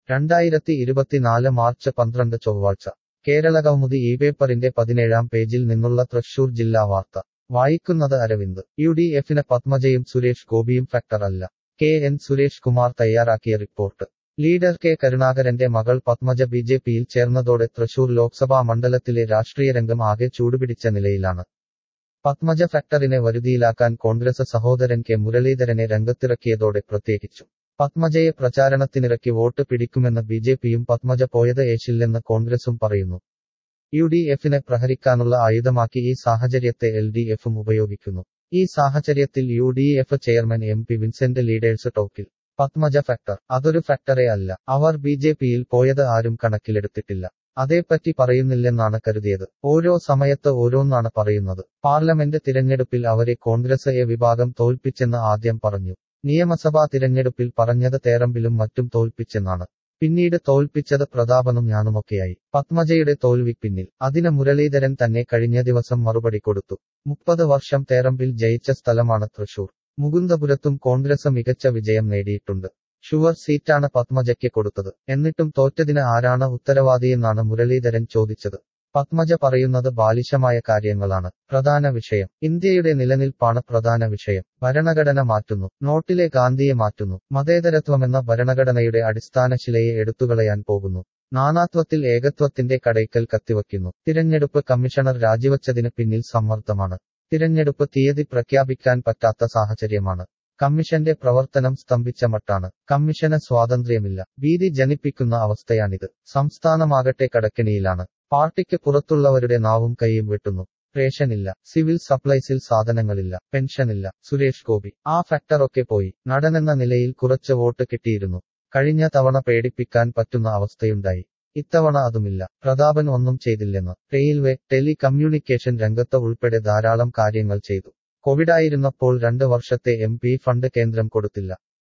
രണ്ടായിരത്തി ഇരുപത്തിനാല് മാർച്ച് പന്ത്രണ്ട് ചൊവ്വാഴ്ച കേരളകൗമുദി ഈ പേപ്പറിന്റെ പതിനേഴാം പേജിൽ നിന്നുള്ള തൃശൂർ ജില്ലാ വാർത്ത വായിക്കുന്നത് അരവിന്ദ് യു ഡി എഫിന് പത്മജയും സുരേഷ് ഗോപിയും ഫാക്ടർ അല്ല കെ എൻ സുരേഷ് കുമാർ തയ്യാറാക്കിയ റിപ്പോർട്ട് ലീഡർ കെ കരുണാകരന്റെ മകൾ പത്മജ ബി ജെ പിയിൽ ചേർന്നതോടെ തൃശൂർ ലോക്സഭാ മണ്ഡലത്തിലെ രാഷ്ട്രീയരംഗം ആകെ ചൂടുപിടിച്ച നിലയിലാണ് പത്മജ ഫാക്ടറിനെ വരുതിയിലാക്കാൻ കോൺഗ്രസ് സഹോദരൻ കെ മുരളീധരനെ രംഗത്തിറക്കിയതോടെ പ്രത്യേകിച്ചു പത്മജയെ പ്രചാരണത്തിനിറക്കി വോട്ട് പിടിക്കുമെന്ന് ബി ജെ പിയും പത്മജ പോയത് ഏശില്ലെന്ന് കോൺഗ്രസും പറയുന്നു യു ഡി എഫിനെ പ്രഹരിക്കാനുള്ള ആയുധമാക്കി ഈ സാഹചര്യത്തെ എൽ ഡി എഫും ഉപയോഗിക്കുന്നു ഈ സാഹചര്യത്തിൽ U D F chairman M P Vincent leaders ടോക്കിൽ പത്മജ ഫാക്ടർ അതൊരു ഫാക്ടറേ അല്ല അവർ ബി ജെ പിയിൽ പോയത് ആരും കണക്കിലെടുത്തിട്ടില്ല അതേപ്പറ്റി പറയുന്നില്ലെന്നാണ് കരുതിയത് ഓരോ സമയത്ത് ഓരോന്നാണ് പറയുന്നത് പാർലമെന്റ് തിരഞ്ഞെടുപ്പിൽ അവരെ കോൺഗ്രസ് എ വിഭാഗം തോൽപ്പിച്ചെന്ന് ആദ്യം പറഞ്ഞു നിയമസഭാ തിരഞ്ഞെടുപ്പിൽ പറഞ്ഞത് തേറമ്പിലും മറ്റും തോൽപ്പിച്ചെന്നാണ് പിന്നീട് തോൽപ്പിച്ചത് പ്രതാപനും ഞാനുമൊക്കെയായി പത്മജയുടെ തോൽവി പിന്നിൽ അതിന് മുരളീധരൻ തന്നെ കഴിഞ്ഞ ദിവസം മറുപടി കൊടുത്തു മുപ്പത് വർഷം തേറമ്പിൽ ജയിച്ച സ്ഥലമാണ് തൃശൂർ മുകുന്ദപുരത്തും കോൺഗ്രസ് മികച്ച വിജയം നേടിയിട്ടുണ്ട് ഷുവർ സീറ്റാണ് പത്മജയ്ക്ക് കൊടുത്തത് എന്നിട്ടും തോറ്റതിന് ആരാണ് ഉത്തരവാദിയെന്നാണ് മുരളീധരൻ ചോദിച്ചത് പത്മജ പറയുന്നത് ബാലിശമായ കാര്യങ്ങളാണ് പ്രധാന വിഷയം ഇന്ത്യയുടെ നിലനിൽപ്പാണ് പ്രധാന വിഷയം ഭരണഘടന മാറ്റുന്നു നോട്ടിലെ ഗാന്ധിയെ മാറ്റുന്നു മതേതരത്വമെന്ന ഭരണഘടനയുടെ അടിസ്ഥാന ശിലയെ എടുത്തുകളയാൻ പോകുന്നു നാനാത്വത്തിൽ ഏകത്വത്തിന്റെ കടയ്ക്കൽ കത്തിവയ്ക്കുന്നു തിരഞ്ഞെടുപ്പ് കമ്മീഷണർ രാജിവച്ചതിന് പിന്നിൽ സമ്മർദ്ദമാണ് തിരഞ്ഞെടുപ്പ് തീയതി പ്രഖ്യാപിക്കാൻ പറ്റാത്ത സാഹചര്യമാണ് കമ്മീഷന്റെ പ്രവർത്തനം സ്തംഭിച്ച മട്ടാണ് കമ്മീഷന് സ്വാതന്ത്ര്യമില്ല ഭീതി ജനിപ്പിക്കുന്ന അവസ്ഥയാണിത് സംസ്ഥാനമാകട്ടെ കടക്കെണിയിലാണ് പാർട്ടിക്ക് പുറത്തുള്ളവരുടെ നാവും കൈയും വെട്ടുന്നു റേഷനില്ല സിവിൽ സപ്ലൈസിൽ സാധനങ്ങളില്ല പെൻഷനില്ല സുരേഷ് ഗോപി ആ ഫാക്ടറൊക്കെ പോയി നടനെന്ന നിലയിൽ കുറച്ച് വോട്ട് കിട്ടിയിരുന്നു കഴിഞ്ഞ തവണ പേടിപ്പിക്കാൻ പറ്റുന്ന അവസ്ഥയുണ്ടായി ഇത്തവണ അതുമില്ല പ്രതാപൻ ഒന്നും ചെയ്തില്ലെന്ന് റെയിൽവേ ടെലി കമ്മ്യൂണിക്കേഷൻ രംഗത്ത് ഉൾപ്പെടെ ധാരാളം കാര്യങ്ങൾ ചെയ്തു കോവിഡായിരുന്നപ്പോൾ രണ്ട് വർഷത്തെ എം പി ഫണ്ട് കേന്ദ്രം കൊടുത്തില്ല